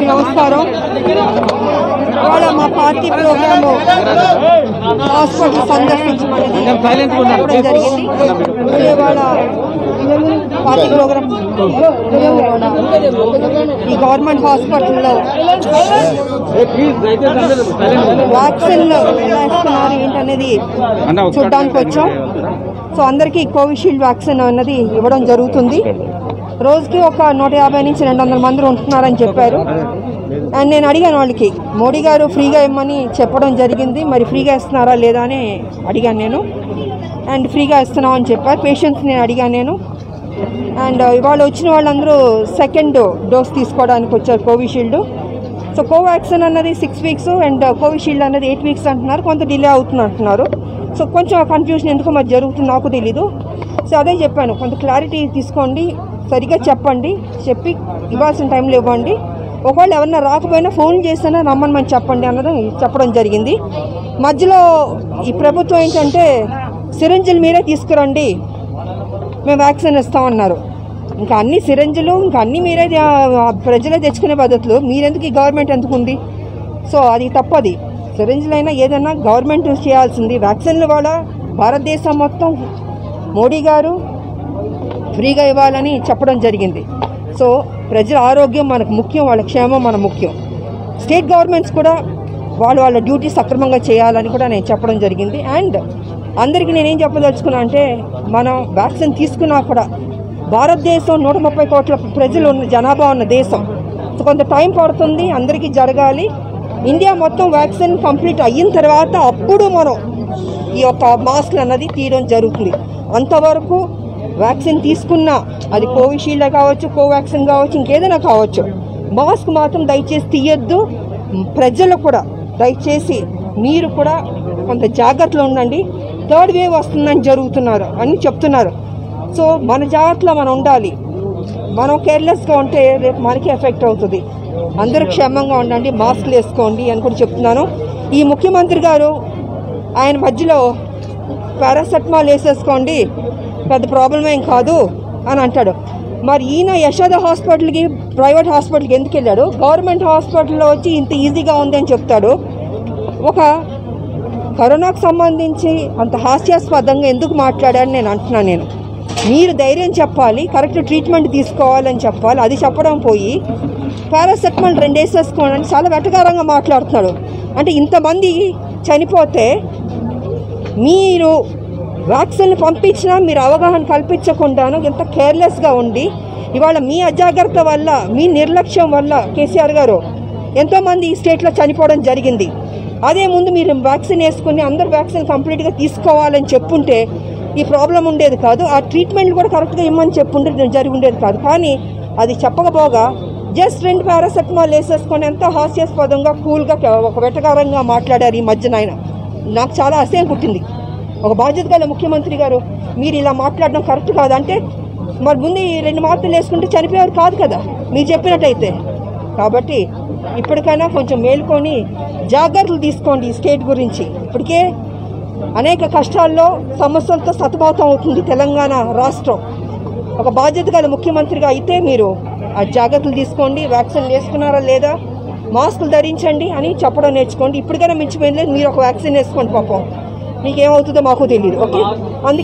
అందరికీ నమస్కారం ఇవాళ మా పార్టీ ప్రోగ్రాము హాస్పిటల్ సందర్శించమనేది చెప్పడం జరిగింది సో ఇవాళ పార్టీ ప్రోగ్రామ్ ఈ గవర్నమెంట్ హాస్పిటల్లో వ్యాక్సిన్లు ఎలా ఇస్తున్నారు ఏంటనేది చూడడానికి వచ్చాం సో అందరికీ కోవిషీల్డ్ వ్యాక్సిన్ అన్నది ఇవ్వడం జరుగుతుంది రోజుకి ఒక నూట యాభై నుంచి రెండు వందల మంది ఉంటున్నారని చెప్పారు అండ్ నేను అడిగాను వాళ్ళకి మోడీ గారు ఫ్రీగా ఇమ్మని చెప్పడం జరిగింది మరి ఫ్రీగా ఇస్తున్నారా లేదా అని అడిగాను నేను అండ్ ఫ్రీగా ఇస్తున్నాం అని చెప్పారు పేషెంట్స్ నేను అడిగాను నేను అండ్ ఇవాళ వచ్చిన వాళ్ళందరూ సెకండ్ డోస్ తీసుకోవడానికి వచ్చారు కోవిషీల్డ్ సో కోవాక్సిన్ అన్నది సిక్స్ వీక్స్ అండ్ కోవిషీల్డ్ అన్నది ఎయిట్ వీక్స్ అంటున్నారు కొంత డిలే అవుతుంది అంటున్నారు సో కొంచెం కన్ఫ్యూజన్ ఎందుకు మరి జరుగుతుంది నాకు తెలీదు సో అదే చెప్పాను కొంత క్లారిటీ తీసుకోండి సరిగ్గా చెప్పండి చెప్పి ఇవ్వాల్సిన టైంలో ఇవ్వండి ఒకవేళ ఎవరన్నా రాకపోయినా ఫోన్ చేసినా రమ్మని చెప్పండి అన్నది చెప్పడం జరిగింది మధ్యలో ఈ ప్రభుత్వం ఏంటంటే సిరంజిలు మీరే తీసుకురండి మేము వ్యాక్సిన్ ఇస్తామన్నారు ఇంకా అన్ని సిరంజులు ఇంకా అన్ని మీరే ఆ, ప్రజలే తెచ్చుకునే పద్ధతులు మీరెందుకు ఈ గవర్నమెంట్ ఎందుకు ఉంది సో అది తప్పది సిరంజులైనా ఏదైనా గవర్నమెంట్ చేయాల్సింది వ్యాక్సిన్లు కూడా భారతదేశం మొత్తం మోడీ గారు ఫ్రీగా ఇవ్వాలని చెప్పడం జరిగింది సో ప్రజల ఆరోగ్యం మనకు ముఖ్యం వాళ్ళ క్షేమం మన ముఖ్యం స్టేట్ గవర్నమెంట్స్ కూడా వాళ్ళు వాళ్ళ డ్యూటీ సక్రమంగా చేయాలని కూడా నేను చెప్పడం జరిగింది అండ్ అందరికీ నేనేం చెప్పదలుచుకున్నా అంటే మనం వ్యాక్సిన్ తీసుకున్నా కూడా భారతదేశం నూట ముప్పై కోట్ల ప్రజలు ఉన్న జనాభా ఉన్న దేశం సో కొంత టైం పడుతుంది అందరికీ జరగాలి ఇండియా మొత్తం వ్యాక్సిన్ కంప్లీట్ అయిన తర్వాత అప్పుడు మనం ఈ యొక్క మాస్క్ అన్నది తీయడం జరుగుతుంది అంతవరకు వ్యాక్సిన్ తీసుకున్నా అది కోవిషీల్డ్ కావచ్చు కోవాక్సిన్ కావచ్చు ఇంకేదైనా కావచ్చు మాస్క్ మాత్రం దయచేసి తీయొద్దు ప్రజలు కూడా దయచేసి మీరు కూడా కొంత జాగ్రత్తలో ఉండండి థర్డ్ వేవ్ వస్తుందని జరుగుతున్నారు అని చెప్తున్నారు సో మన జాగ్రత్తలో మనం ఉండాలి మనం కేర్లెస్గా ఉంటే రేపు మనకి ఎఫెక్ట్ అవుతుంది అందరూ క్షేమంగా ఉండండి మాస్క్లు వేసుకోండి అని కూడా చెప్తున్నాను ఈ ముఖ్యమంత్రి గారు ఆయన మధ్యలో పారాసెటమాల్ వేసేసుకోండి పెద్ద ప్రాబ్లం ఏం కాదు అని అంటాడు మరి ఈయన యశోద హాస్పిటల్కి ప్రైవేట్ హాస్పిటల్కి ఎందుకు వెళ్ళాడు గవర్నమెంట్ హాస్పిటల్లో వచ్చి ఇంత ఈజీగా ఉంది అని చెప్తాడు ఒక కరోనాకు సంబంధించి అంత హాస్యాస్పదంగా ఎందుకు మాట్లాడారని నేను అంటున్నాను నేను మీరు ధైర్యం చెప్పాలి కరెక్ట్ ట్రీట్మెంట్ తీసుకోవాలని చెప్పాలి అది చెప్పడం పోయి పారాసెటమాల్ రెండు వేసేసుకోండి అని చాలా వెటకారంగా మాట్లాడుతున్నాడు అంటే ఇంతమంది చనిపోతే మీరు వ్యాక్సిన్ పంపించినా మీరు అవగాహన కల్పించకుండాను ఎంత కేర్లెస్గా ఉండి ఇవాళ మీ అజాగ్రత్త వల్ల మీ నిర్లక్ష్యం వల్ల కేసీఆర్ గారు ఎంతోమంది ఈ స్టేట్లో చనిపోవడం జరిగింది అదే ముందు మీరు వ్యాక్సిన్ వేసుకుని అందరు వ్యాక్సిన్ కంప్లీట్గా తీసుకోవాలని చెప్పుంటే ఈ ప్రాబ్లం ఉండేది కాదు ఆ ట్రీట్మెంట్ కూడా కరెక్ట్గా ఇమ్మని చెప్పుంటే జరిగి ఉండేది కాదు కానీ అది చెప్పకపోగా జస్ట్ రెండు పారాసెటమాల్ వేసేసుకొని ఎంత హాస్యాస్పదంగా కూల్గా ఒక వెటకారంగా మాట్లాడారు ఈ మధ్యన ఆయన నాకు చాలా అసహ్యం పుట్టింది ఒక బాధ్యత గల ముఖ్యమంత్రి గారు మీరు ఇలా మాట్లాడడం కరెక్ట్ కాదు అంటే మరి ముందు ఈ రెండు మాత్రలు వేసుకుంటే చనిపోయేవారు కాదు కదా మీరు చెప్పినట్టయితే కాబట్టి ఇప్పటికైనా కొంచెం మేలుకొని జాగ్రత్తలు తీసుకోండి ఈ స్టేట్ గురించి ఇప్పటికే అనేక కష్టాల్లో సమస్యలతో సతమతం అవుతుంది తెలంగాణ రాష్ట్రం ఒక బాధ్యత గల ముఖ్యమంత్రిగా అయితే మీరు ఆ జాగ్రత్తలు తీసుకోండి వ్యాక్సిన్ వేసుకున్నారా లేదా మాస్కులు ధరించండి అని చెప్పడం నేర్చుకోండి ఇప్పటికైనా మించిపోయింది లేదు మీరు ఒక వ్యాక్సిన్ వేసుకోండి పాపం మీకేమవుతుందో మాకు తెలియదు ఓకే అందుకే